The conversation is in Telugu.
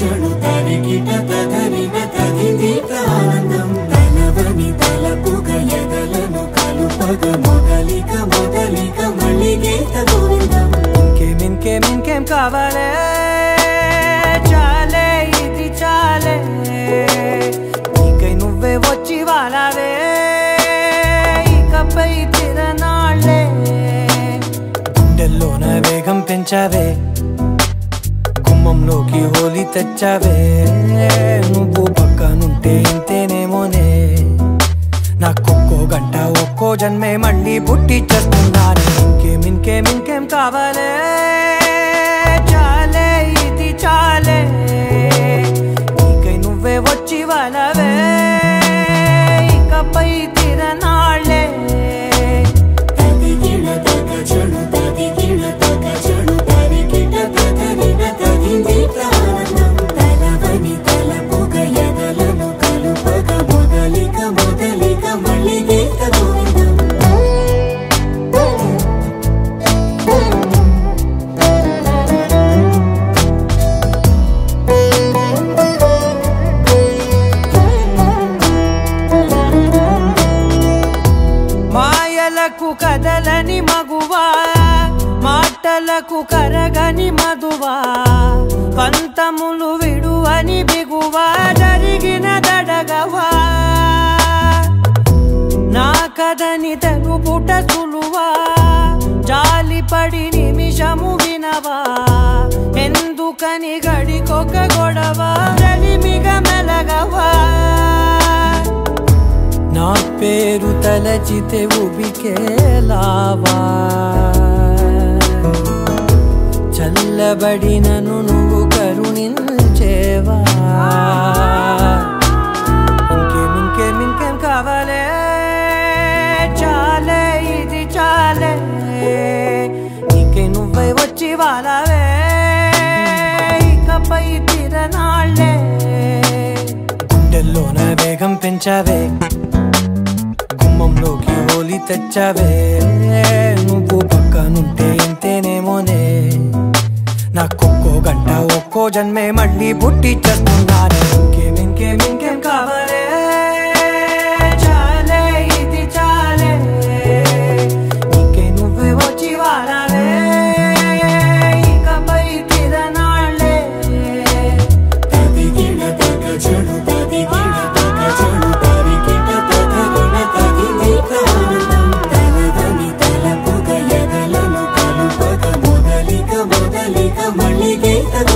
చెడు తరికిట తదరిన తదిదీత ఆనందం తలవని తలపుగ ఎదలను కలుపగ మొదలిక మొదలిక మళ్ళీ గీత గోవిందం ఇంకేం ఇంకేం ఇంకేం కావాలే చాలే ఇది చాలే నీకై నువ్వే వచ్చి వాలావే ఇకపై తిరనాళ్ళే గుండెల్లోన వేగం పెంచావే గుమ్మంలోకి హోలీ తెచ్చావే నువ్వు పక్కనుంటే ఇంతేనేమోనే నాకొక్కో గంట ఒక్కో జన్మే మళ్ళీ పుట్టి చేస్తున్నాను ఇంకేం ఇంకేం ఇంకేం కావాలే చాలే ఇది చాలే నీకై నువ్వే వచ్చి వాళ్ళవే ఇకపై తిరనాళ్ళే తదిగిణ తగ చెడు తదిగిణ తగ చెడు తరికిట తదరిన తదిదీత ఆనందం తలవని తలపుగ ఎదలను కలుపగ మొదలిక మొదలిక మళ్ళీ గీత గోవిందం మాయలకు కదలని మగువా మాటలకు కరగని మధువా పంతములు విడువని బిగువా జరిగిన దడగవా నా కదని తెలుపుట సులువా జాలిపడి నిమిషము వినవా ఎందుకని గడికొక గొడవ రలిమిగ మెలగవా నా పేరు తలచితే ఉబికేలావా చల్లబడినను నువ్వు కరుణించేవా ఇంకేం ఇంకేం ఇంకేం కావాలే చాలే ఇది చాలే నీకే నువ్వై వచ్చి వాలావే ఇకపై తిరనాళ్ళే గుండెల్లోన వేగం పెంచావే గుమ్మంలోకి హోలీ తెచ్చావే నువ్వు పక్కనుంటే ఇంతేనేమోనే నాకొక్కో గంట ఒక్కో జన్మే మళ్ళీ పుట్టి చేస్తున్నాను ఇంకేం ఇంకేం ఇంకేం కావాలే చాలే ఇది చాలే నీకే నువ్వే వచ్చి వారాలే ఇకపై తిరనాళ్ళే తదిగిణ తగ చెడు తదిగిణ తగ చెడు తరికిట తదరిన తదిదీత ఆనందం తలవని తలపుగ ఎదలను కలుపగ మొదలిక మొదలిక మళ్ళీ గీత